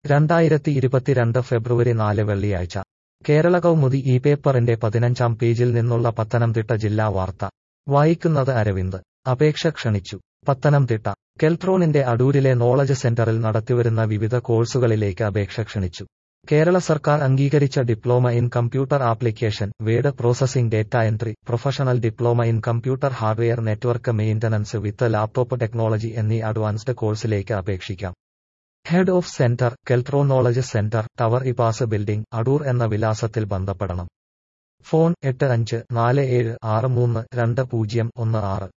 രണ്ടായിരത്തി ഇരുപത്തിരണ്ട് ഫെബ്രുവരി നാല് വെള്ളിയാഴ്ച കേരള കൗമുദി ഈ പേപ്പറിന്റെ പതിനഞ്ചാം പേജിൽ നിന്നുള്ള പത്തനംതിട്ട ജില്ലാ വാർത്ത വായിക്കുന്നത് അരവിന്ദ് അപേക്ഷ ക്ഷണിച്ചു പത്തനംതിട്ട കെൽട്രോണിന്റെ അടൂരിലെ നോളജ് സെന്ററിൽ നടത്തിവരുന്ന വിവിധ കോഴ്സുകളിലേക്ക് അപേക്ഷ ക്ഷണിച്ചു കേരള സർക്കാർ അംഗീകരിച്ച diploma in computer application word processing data entry professional diploma in computer hardware network maintenance with laptop technology എന്നീ അഡ്വാൻസ്ഡ് കോഴ്സിലേക്ക് അപേക്ഷിക്കാം head of centre Keltron knowledge centre tower ഇപാസ് ബിൽഡിംഗ് അടൂർ എന്ന വിലാസത്തിൽ ബന്ധപ്പെടണം ഫോൺ എട്ട് അഞ്ച് നാല് ഏഴ് ആറ് മൂന്ന് രണ്ട് പൂജ്യം ഒന്ന് ആറ്